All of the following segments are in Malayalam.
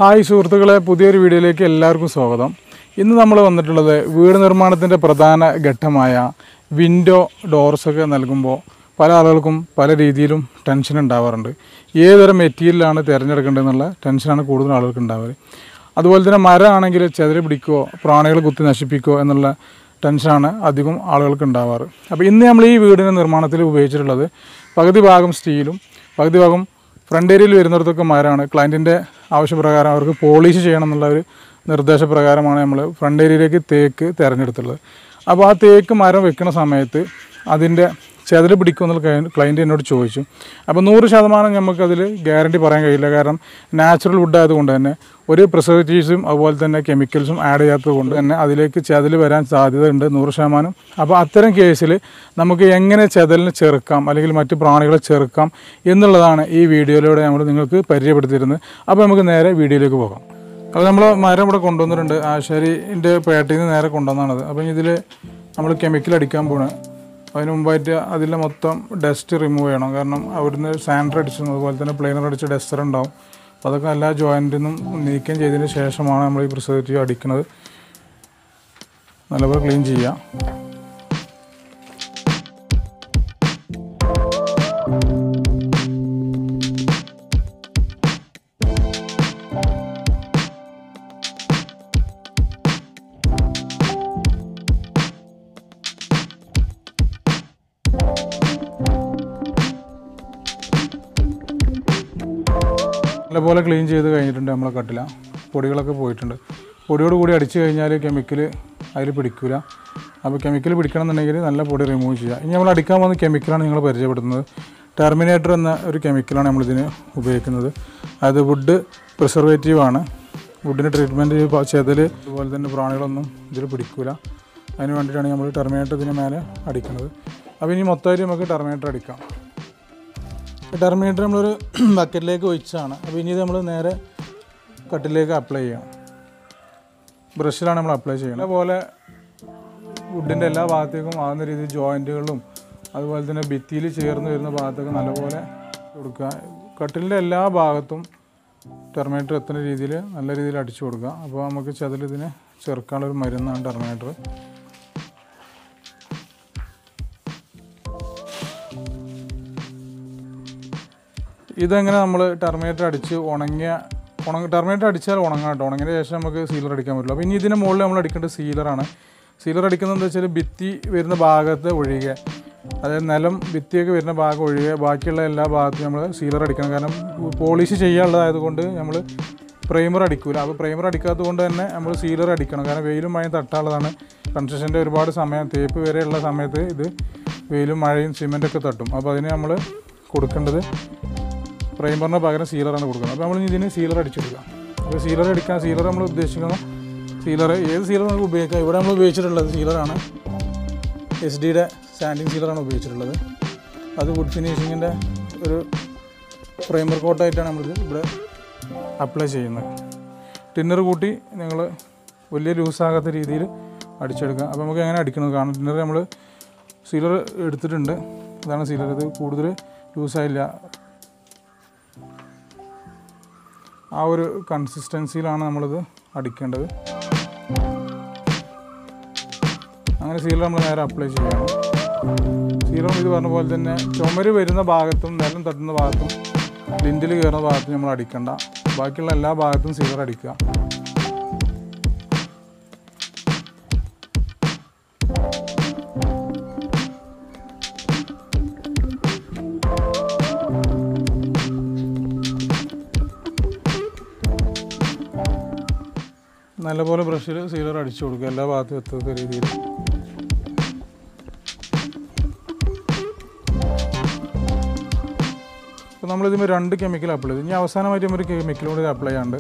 ഹായ് സുഹൃത്തുക്കളെ പുതിയൊരു വീഡിയോയിലേക്ക് എല്ലാവർക്കും സ്വാഗതം ഇന്ന് നമ്മൾ വന്നിട്ടുള്ളത് വീട് നിർമ്മാണത്തിൻ്റെ പ്രധാന ഘട്ടമായ വിൻഡോ ഡോർസൊക്കെ നൽകുമ്പോൾ പല ആളുകൾക്കും പല രീതിയിലും ടെൻഷൻ ഉണ്ടാവാറുണ്ട് ഏതുതരം മെറ്റീരിയലാണ് തിരഞ്ഞെടുക്കേണ്ടതെന്നുള്ള ടെൻഷനാണ് കൂടുതൽ ആളുകൾക്ക് ഉണ്ടാവുക അതുപോലെ തന്നെ മരമാണെങ്കിൽ ചെതറി പിടിക്കുകയോ പ്രാണികൾ കുത്തി നശിപ്പിക്കുകയോ എന്നുള്ള ടെൻഷനാണ് അധികം ആളുകൾക്ക് ഉണ്ടാവാറ് അപ്പോൾ ഇന്ന് നമ്മൾ ഈ വീടിൻ്റെ നിർമ്മാണത്തിൽ ഉപയോഗിച്ചിട്ടുള്ളത് പകുതി ഭാഗം സ്റ്റീലും പകുതി ഭാഗം ഫ്രണ്ട് ഏരിയയിൽ വരുന്നിടത്തൊക്കെ മരമാണ് ക്ലയൻറ്റിൻ്റെ ആവശ്യപ്രകാരം അവർക്ക് പോളിഷ് ചെയ്യണം എന്നുള്ള ഒരു നിർദ്ദേശപ്രകാരമാണ് നമ്മൾ ഫ്രണ്ട് ഏരിയയിലേക്ക് തേക്ക് തിരഞ്ഞെടുത്തുള്ളത് അപ്പോൾ ആ തേക്ക് മരം വെക്കുന്ന സമയത്ത് അതിൻ്റെ ചെതല് പിടിക്കുമെന്നുള്ള ക്ലയൻറ്റ് എന്നോട് ചോദിച്ചു അപ്പോൾ നൂറ് ശതമാനം നമുക്കതിൽ ഗ്യാരണ്ടി പറയാൻ കഴിയില്ല കാരണം നാച്ചുറൽ വുഡ് ആയതുകൊണ്ട് തന്നെ ഒരു പ്രിസർവേറ്റീവ്സും അതുപോലെ തന്നെ കെമിക്കൽസും ആഡ് ചെയ്യാത്തത് കൊണ്ട് തന്നെ അതിലേക്ക് ചെതൽ വരാൻ സാധ്യതയുണ്ട് നൂറ് ശതമാനം അപ്പോൾ അത്തരം കേസിൽ നമുക്ക് എങ്ങനെ ചെതലിനെ ചെറുക്കാം അല്ലെങ്കിൽ മറ്റ് പ്രാണികളെ ചെറുക്കാം എന്നുള്ളതാണ് ഈ വീഡിയോയിലൂടെ നമ്മൾ നിങ്ങൾക്ക് പരിചയപ്പെടുത്തിയിരുന്നത് അപ്പോൾ നമുക്ക് നേരെ വീഡിയോയിലേക്ക് പോകാം അപ്പോൾ നമ്മൾ മരം ഇവിടെ കൊണ്ടുവന്നിട്ടുണ്ട് ആശാരിൻ്റെ പേട്ടയിൽ നിന്ന് നേരെ കൊണ്ടുവന്നാണത് അപ്പോൾ ഇതിൽ നമ്മൾ കെമിക്കൽ അടിക്കാൻ പോണ് അതിന് മുമ്പായിട്ട് അതിലെ മൊത്തം ഡസ്റ്റ് റിമൂവ് ചെയ്യണം കാരണം അവിടുന്ന് സാൻഡർ അടിച്ചും അതുപോലെ തന്നെ പ്ലെയിനർ അടിച്ച ഡസ്റ്റർ ഉണ്ടാവും അപ്പോൾ അതൊക്കെ എല്ലാ ജോയിൻറ്റിൽ നിന്നും നീക്കം ചെയ്തതിന് ശേഷമാണ് നമ്മൾ ഈ പ്രിസർവേറ്റീവ് അടിക്കുന്നത് നല്ലപോലെ ക്ലീൻ ചെയ്യുക നല്ലപോലെ ക്ലീൻ ചെയ്ത് കഴിഞ്ഞിട്ടുണ്ട് നമ്മളെ കട്ടില പൊടികളൊക്കെ പോയിട്ടുണ്ട് പൊടിയോട് കൂടി അടിച്ചു കഴിഞ്ഞാൽ കെമിക്കൽ അതിൽ പിടിക്കില്ല അപ്പോൾ കെമിക്കൽ പിടിക്കണം എന്നുണ്ടെങ്കിൽ നല്ല പൊടി റിമൂവ് ചെയ്യുക ഇനി നമ്മൾ അടിക്കാൻ പോകുന്ന കെമിക്കലാണ് നിങ്ങൾ പരിചയപ്പെടുത്തുന്നത് ടെർമിനേറ്റർ എന്ന ഒരു കെമിക്കലാണ് നമ്മളിതിന് ഉപയോഗിക്കുന്നത് അത് വുഡ് പ്രിസർവേറ്റീവ് ആണ് വുഡിന് ട്രീറ്റ്മെൻറ്റ് ചെതൽ അതുപോലെ തന്നെ പ്രാണികളൊന്നും ഇതിൽ പിടിക്കില്ല അതിന് വേണ്ടിയിട്ടാണ് നമ്മൾ ടെർമിനേറ്റർ ഇതിന് മേലെ അടിക്കുന്നത് അപ്പോൾ ഇനി മൊത്തമായിട്ട് നമുക്ക് ടെർമിനേറ്റർ അടിക്കാം ടെർമിനേറ്റർ നമ്മളൊരു ബക്കറ്റിലേക്ക് ഒഴിച്ചാണ് അപ്പോൾ ഇനി ഇത് നമ്മൾ നേരെ കട്ടിലേക്ക് അപ്ലൈ ചെയ്യണം ബ്രഷിലാണ് നമ്മൾ അപ്ലൈ ചെയ്യുന്നത് അതുപോലെ വുഡിൻ്റെ എല്ലാ ഭാഗത്തേക്കും ആകുന്ന രീതിയിൽ ജോയിൻറ്റുകളിലും അതുപോലെ തന്നെ ഭിത്തിയിൽ ചേർന്ന് വരുന്ന ഭാഗത്തൊക്കെ നല്ലപോലെ കൊടുക്കുക കട്ടിലിൻ്റെ എല്ലാ ഭാഗത്തും ടെർമിനേറ്റർ എത്തുന്ന രീതിയിൽ നല്ല രീതിയിൽ അടിച്ചു കൊടുക്കുക അപ്പോൾ നമുക്ക് ചതിൽ ഇതിനെ ചെറുക്കാനുള്ളൊരു മരുന്നാണ് ടെർമിനേറ്റർ ഇതെങ്ങനെ നമ്മൾ ടെർമിനേറ്റർ അടിച്ച് ഉണങ്ങിയ ഉണങ്ങ ടെർമിനേറ്റർ അടിച്ചാൽ ഉണങ്ങാം കേട്ടോ ഉണങ്ങിയ ശേഷം നമുക്ക് സീലർ അടിക്കാൻ പറ്റില്ല അപ്പോൾ ഇനി ഇതിന് മുകളിൽ നമ്മൾ അടിക്കേണ്ടത് സീലറാണ് സീലർ അടിക്കുന്നത് എന്താ വെച്ചാൽ ഭിത്തി വരുന്ന ഭാഗത്ത് ഒഴികെ അതായത് നിലം ഭിത്തിയൊക്കെ വരുന്ന ഭാഗം ഒഴികെ ബാക്കിയുള്ള എല്ലാ ഭാഗത്തും നമ്മൾ സീലർ അടിക്കണം കാരണം പോളിഷ് ചെയ്യാനുള്ളതായതുകൊണ്ട് നമ്മൾ പ്രൈമർ അടിക്കൂല അപ്പോൾ പ്രൈമർ അടിക്കാത്തത് കൊണ്ട് തന്നെ നമ്മൾ സീലർ അടിക്കണം കാരണം വെയിലും മഴയും തട്ടാനുള്ളതാണ് കൺസ്ട്രക്ഷൻ്റെ ഒരുപാട് സമയം തേപ്പ് വരെയുള്ള സമയത്ത് ഇത് വെയിലും മഴയും സിമെൻറ്റൊക്കെ തട്ടും അപ്പോൾ അതിന് നമ്മൾ കൊടുക്കേണ്ടത് പ്രൈമറിന് പകരം സീലറാണ് കൊടുക്കുന്നത് അപ്പോൾ നമ്മൾ ഇതിന് സീലർ അടിച്ചെടുക്കാം അപ്പോൾ സീലർ അടിക്കാൻ സീലർ നമ്മൾ ഉദ്ദേശിക്കുന്ന സീലർ ഏത് സീലർ നമുക്ക് ഉപയോഗിക്കാം ഇവിടെ നമ്മൾ ഉപയോഗിച്ചിട്ടുള്ളത് സീലറാണ് എസ് ഡിയുടെ സ്റ്റാൻഡിങ് സീലറാണ് ഉപയോഗിച്ചിട്ടുള്ളത് അത് വുഡ് ഫിനിഷിങ്ങിൻ്റെ ഒരു പ്രൈമർ കോട്ടായിട്ടാണ് നമ്മളിത് ഇവിടെ അപ്ലൈ ചെയ്യുന്നത് ടിന്നർ കൂട്ടി നിങ്ങൾ വലിയ ലൂസാകാത്ത രീതിയിൽ അടിച്ചെടുക്കുക അപ്പോൾ നമുക്ക് എങ്ങനെ അടിക്കുന്നത് കാരണം ടിന്നർ നമ്മൾ സീലർ എടുത്തിട്ടുണ്ട് അതാണ് സീലർ ഇത് കൂടുതൽ ലൂസായില്ല ആ ഒരു കൺസിസ്റ്റൻസിയിലാണ് നമ്മളിത് അടിക്കേണ്ടത് അങ്ങനെ സീലർ നമ്മൾ നേരെ അപ്ലൈ ചെയ്യണം സീലർ ഇത് പറഞ്ഞ പോലെ തന്നെ ചുമര് വരുന്ന ഭാഗത്തും നിലം തട്ടുന്ന ഭാഗത്തും ലിൻറ്റിൽ കയറുന്ന ഭാഗത്തും നമ്മൾ അടിക്കണ്ട ബാക്കിയുള്ള എല്ലാ ഭാഗത്തും സീലർ അടിക്കുക നല്ലപോലെ ബ്രഷിൽ സീലർ അടിച്ചു കൊടുക്കുക എല്ലാ ഭാഗത്തും എത്തക്ക രീതിയിൽ അപ്പോൾ നമ്മളിതിന് രണ്ട് കെമിക്കൽ അപ്ലൈ ചെയ്തു ഇനി അവസാനമായിട്ട് നമ്മൾ ഒരു കെമിക്കൽ കൂടി അപ്ലൈ ചെയ്യാണ്ട്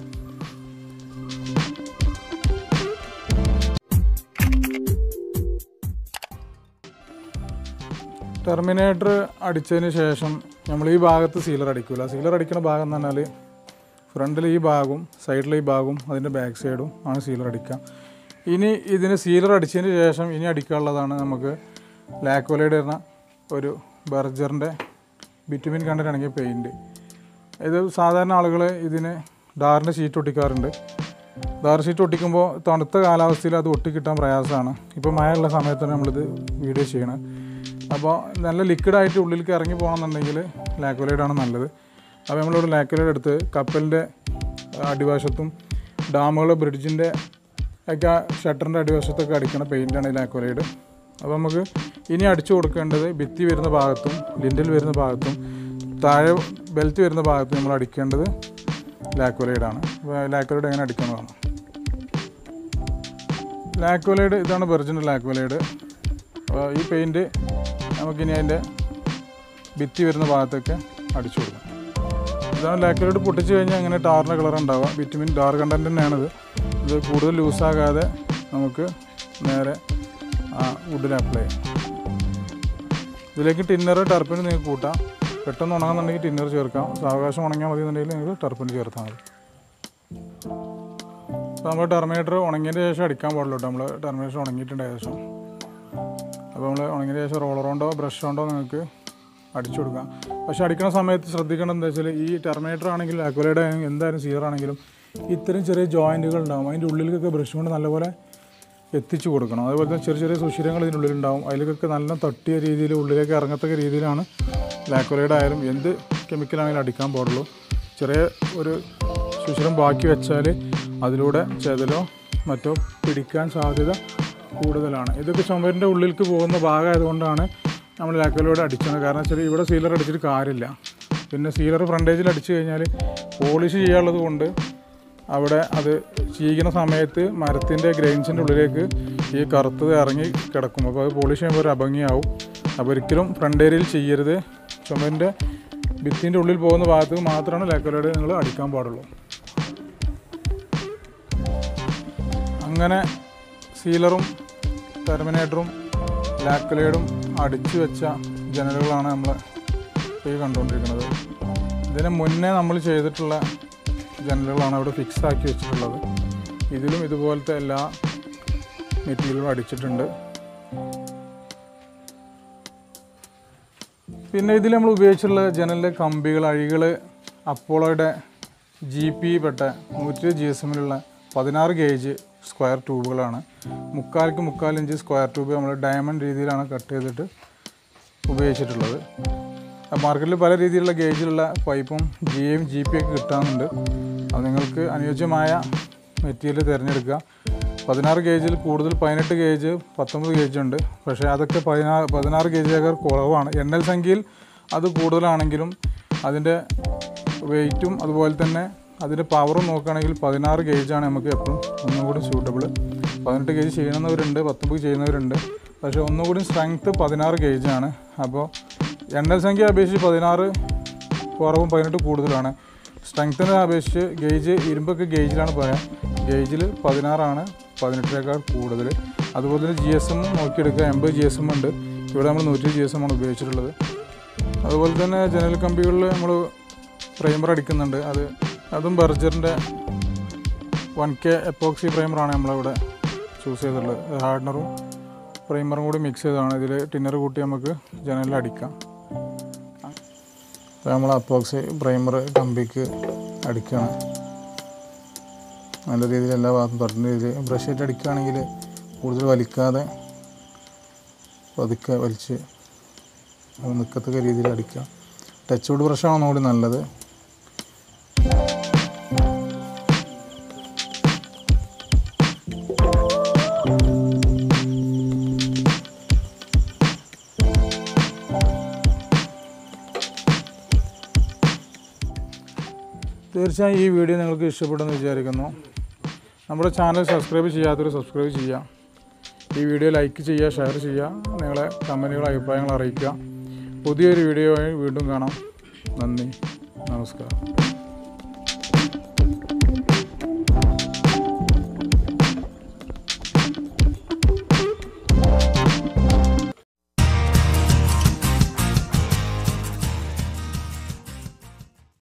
ടെർമിനേറ്റർ അടിച്ചതിന് ശേഷം നമ്മൾ ഈ ഭാഗത്ത് സീലർ അടിക്കില്ല സീലർ അടിക്കുന്ന ഭാഗം എന്ന് പറഞ്ഞാൽ ഫ്രണ്ടിൽ ഈ ഭാഗവും സൈഡിലെ ഈ ഭാഗവും അതിൻ്റെ ബാക്ക് സൈഡും ആണ് സീലർ അടിക്കുക ഇനി ഇതിന് സീലർ അടിച്ചതിന് ശേഷം ഇനി അടിക്കാനുള്ളതാണ് നമുക്ക് ലാക്കോലയുടെ എന്ന ഒരു ബർജറിൻ്റെ ബിറ്റുമിൻ കണ്ടൻ്റ് ആണെങ്കിൽ പെയിൻറ്റ് ഇത് സാധാരണ ആളുകൾ ഇതിന് ഡാറിൻ്റെ ഷീറ്റ് ഒട്ടിക്കാറുണ്ട് ഡാർ ഷീറ്റ് ഒട്ടിക്കുമ്പോൾ തണുത്ത കാലാവസ്ഥയിൽ അത് ഒട്ടിക്കിട്ടാൻ പ്രയാസമാണ് ഇപ്പോൾ മഴയുള്ള സമയത്താണ് നമ്മളിത് വീഡിയോ ചെയ്യണത് അപ്പോൾ നല്ല ലിക്വിഡായിട്ട് ഉള്ളിലേക്ക് ഇറങ്ങി പോകണമെന്നുണ്ടെങ്കിൽ ലാക്വലൈഡാണ് നല്ലത് അപ്പോൾ നമ്മളിവിടെ ലാക്വലൈഡ് എടുത്ത് കപ്പലിൻ്റെ അടിവശത്തും ഡാമുകൾ ബ്രിഡ്ജിൻ്റെ ഒക്കെ ഷട്ടറിൻ്റെ അടിവശത്തൊക്കെ അടിക്കണ പെയിൻ്റാണ് ഈ ലാക്വലൈഡ് അപ്പോൾ നമുക്ക് ഇനി അടിച്ചു കൊടുക്കേണ്ടത് ഭിത്തി വരുന്ന ഭാഗത്തും ലിൻഡിൽ വരുന്ന ഭാഗത്തും താഴെ ബെൽറ്റ് വരുന്ന ഭാഗത്തും നമ്മൾ അടിക്കേണ്ടത് ലാക്വലൈഡാണ് അപ്പോൾ ലാക്വലൈഡ് എങ്ങനെ അടിക്കണതാണ് ലാക്വലൈഡ് ഇതാണ് ഒറിജിനൽ ലാക്വലൈഡ് അപ്പോൾ ഈ പെയിൻറ്റ് നമുക്കിനി അതിൻ്റെ ഭിത്തി വരുന്ന ഭാഗത്തൊക്കെ അടിച്ചു കൊടുക്കാം ഇതാണ് ലാക്വലൈഡ് പൊട്ടിച്ച് കഴിഞ്ഞാൽ ഇങ്ങനെ ടാറിൻ്റെ കളർ ഉണ്ടാവുക വിറ്റമിൻ ഡാർ കണ്ടൻറ്റ് തന്നെയാണിത് ഇത് കൂടുതൽ ലൂസാകാതെ നമുക്ക് നേരെ ആ വുഡിൽ അപ്ലൈ ചെയ്യാം ഇതിലേക്ക് ടിന്നർ ടർപ്പിന് നിങ്ങൾക്ക് കൂട്ടാം പെട്ടെന്ന് ഉണങ്ങുന്നുണ്ടെങ്കിൽ ടിന്നർ ചേർക്കാം സാവകാശം ഉണങ്ങിയാൽ മതി എന്നുണ്ടെങ്കിൽ നിങ്ങൾക്ക് ടർപ്പിന് ചേർത്താൽ മതി അപ്പോൾ നമ്മൾ ടെർമിനേറ്റർ ഉണങ്ങിയതിന് ശേഷം അടിക്കാൻ പാടുള്ളൂ കേട്ടോ നമ്മൾ ടെർമിനേറ്റർ ഉണങ്ങിയിട്ടുണ്ട് ഏകദേശം അപ്പോൾ നമ്മൾ ഉണങ്ങിയതിന് ശേഷം റോളർ കൊണ്ടോ ബ്രഷ് കൊണ്ടോ നിങ്ങൾക്ക് അടിച്ചു കൊടുക്കാം പക്ഷേ അടിക്കുന്ന സമയത്ത് ശ്രദ്ധിക്കേണ്ടത് എന്താ വെച്ചാൽ ഈ ടെർമിനേറ്റർ ആണെങ്കിലും അക്വലൈഡ് ആണെങ്കിലും എന്തായാലും സീറർ ആണെങ്കിലും ഇത്രയും ചെറിയ ജോയിൻറ്റുകൾ ഉണ്ടാകും അതിൻ്റെ ഉള്ളിലേക്കൊക്കെ ബ്രഷ് കൊണ്ട് നല്ലപോലെ എത്തിച്ചു കൊടുക്കണം അതുപോലെ തന്നെ ചെറിയ ചെറിയ സുഷിരങ്ങൾ ഇതിൻ്റെ ഉള്ളിലുണ്ടാവും അതിലേക്കൊക്കെ നല്ല തട്ടിയ രീതിയിൽ ഉള്ളിലേക്ക് ഇറങ്ങത്തക്ക രീതിയിലാണ് ലാക്വലൈഡ് ആയാലും എന്ത് കെമിക്കലാണെങ്കിലും അടിക്കാൻ പാടുള്ളൂ ചെറിയ ഒരു സുഷിരം ബാക്കി വെച്ചാൽ അതിലൂടെ ചെതലോ മറ്റോ പിടിക്കാൻ സാധ്യത കൂടുതലാണ് ഇതൊക്കെ ചുമരിൻ്റെ ഉള്ളിലേക്ക് പോകുന്ന ഭാഗമായതുകൊണ്ടാണ് നമ്മൾ ലാക്വലൈഡ് അടിച്ചത് കാരണം വെച്ചാൽ ഇവിടെ സീലർ അടിച്ചിട്ട് കാര്യമില്ല പിന്നെ സീലർ ഫ്രണ്ടേജിൽ അടിച്ചു കഴിഞ്ഞാൽ പോളിഷ് ചെയ്യാനുള്ളത് കൊണ്ട് അവിടെ അത് ചീകുന്ന സമയത്ത് മരത്തിൻ്റെ ഗ്രെയിൻസിൻ്റെ ഉള്ളിലേക്ക് ഈ കറുത്തത് ഇറങ്ങി കിടക്കും അപ്പോൾ അത് പോളിഷ് ചെയ്യുമ്പോൾ ഒരു അഭംഗിയാവും അപ്പോൾ ഒരിക്കലും ഫ്രണ്ട് ഏരിയയിൽ ചെയ്യരുത് ചുമരിൻ്റെ ഭിത്തിൻ്റെ ഉള്ളിൽ പോകുന്ന ഭാഗത്ത് മാത്രമാണ് ലാക്കലോഡ് നിങ്ങൾ അടിക്കാൻ പാടുള്ളൂ അങ്ങനെ സീലറും ടെർമിനേറ്ററും ലാക്കലേഡും അടിച്ചു വെച്ച ജനലുകളാണ് നമ്മൾ ഈ കണ്ടുകൊണ്ടിരിക്കുന്നത് ഇതിന് മുന്നേ നമ്മൾ ചെയ്തിട്ടുള്ള ജനലുകളാണ് അവിടെ ഫിക്സ് ആക്കി വെച്ചിട്ടുള്ളത് ഇതിലും ഇതുപോലത്തെ എല്ലാ മെറ്റീരിയലും അടിച്ചിട്ടുണ്ട് പിന്നെ ഇതിൽ നമ്മൾ ഉപയോഗിച്ചിട്ടുള്ള ജനലിൻ്റെ കമ്പികൾ അഴികൾ അപ്പോളോയുടെ ജി പി പെട്ട നൂറ്റി ജി എസ് എമ്മിലുള്ള പതിനാറ് ഗേജ് സ്ക്വയർ ട്യൂബുകളാണ് മുക്കാൽക്ക് മുക്കാൽ ഇഞ്ച് സ്ക്വയർ ട്യൂബ് നമ്മൾ ഡയമണ്ട് രീതിയിലാണ് കട്ട് ചെയ്തിട്ട് ഉപയോഗിച്ചിട്ടുള്ളത് മാർക്കറ്റിൽ പല രീതിയിലുള്ള ഗേജിലുള്ള പൈപ്പും ജിയും ജി പി ഒക്കെ കിട്ടാറുണ്ട് അത് നിങ്ങൾക്ക് അനുയോജ്യമായ മെറ്റീരിയൽ തിരഞ്ഞെടുക്കുക പതിനാറ് ഗേജിൽ കൂടുതൽ പതിനെട്ട് ഗേജ് പത്തൊമ്പത് ഗേജ് ഉണ്ട് പക്ഷേ അതൊക്കെ പതിനാറ് പതിനാറ് ഗേജിനേക്കാൾ കുറവാണ് എണ്ണൽ സംഖ്യയിൽ അത് കൂടുതലാണെങ്കിലും അതിൻ്റെ വെയിറ്റും അതുപോലെ തന്നെ അതിൻ്റെ പവറും നോക്കുകയാണെങ്കിൽ പതിനാറ് ഗേജാണ് നമുക്ക് എപ്പോഴും ഒന്നും കൂടി സ്യൂട്ടബിൾ പതിനെട്ട് ഗേജ് ചെയ്യുന്നവരുണ്ട് പത്തൊമ്പത് ചെയ്യുന്നവരുണ്ട് പക്ഷേ ഒന്നുകൂടി സ്ട്രെങ്ത്ത് പതിനാറ് ഗേജാണ് അപ്പോൾ എണ്ണൽ സംഖ്യ അപേക്ഷിച്ച് പതിനാറ് കുറവും പതിനെട്ട് കൂടുതലാണ് സ്ട്രെങ്ത്തിനെ അപേക്ഷിച്ച് ഗേജ് ഇരുമ്പൊക്കെ ഗേജിലാണ് പറയാം ഗേജിൽ പതിനാറാണ് പതിനെട്ടിനേക്കാൾ കൂടുതൽ അതുപോലെ തന്നെ ജി എസ് എം നോക്കിയെടുക്കുക എൺപത് ജി എസ് എം ഉണ്ട് ഇവിടെ നമ്മൾ നൂറ്റി ജി എസ് എം ആണ് ഉപയോഗിച്ചിട്ടുള്ളത് അതുപോലെ തന്നെ ജനൽ കമ്പികളിൽ നമ്മൾ പ്രൈമർ അടിക്കുന്നുണ്ട് അത് അതും ബർജറിൻ്റെ വൺ കെ എപ്പോക്സി പ്രൈമറാണ് നമ്മളിവിടെ ചൂസ് ചെയ്തിട്ടുള്ളത് ഹാർഡനറും പ്രൈമറും കൂടി മിക്സ് ചെയ്തതാണ് ഇതിൽ ടിന്നർ കൂട്ടി നമുക്ക് ജനലിൽ അടിക്കാം അപ്പോൾ നമ്മൾ അപ്പോക്സി പ്രൈമർ കമ്പിക്ക് അടിക്കുകയാണ് നല്ല രീതിയിൽ എല്ലാ ഭാഗത്തും തൊട്ടുന്ന രീതിയിൽ ബ്രഷ് ആയിട്ട് അടിക്കുകയാണെങ്കിൽ കൂടുതൽ വലിക്കാതെ പതുക്കെ വലിച്ച് അത് നിൽക്കത്തക്ക രീതിയിൽ അടിക്കുക ടച്ച് വുഡ് ബ്രഷാണ് ഒന്നുകൂടി നല്ലത് തീർച്ചയായും ഈ വീഡിയോ നിങ്ങൾക്ക് ഇഷ്ടപ്പെടുമെന്ന് വിചാരിക്കുന്നു നമ്മുടെ ചാനൽ സബ്സ്ക്രൈബ് ചെയ്യാത്തവർ സബ്സ്ക്രൈബ് ചെയ്യാം ഈ വീഡിയോ ലൈക്ക് ചെയ്യുക ഷെയർ ചെയ്യുക നിങ്ങളെ കമൻറ്റുകൾ അഭിപ്രായങ്ങൾ അറിയിക്കുക പുതിയൊരു വീഡിയോയായി വീണ്ടും കാണാം നന്ദി നമസ്കാരം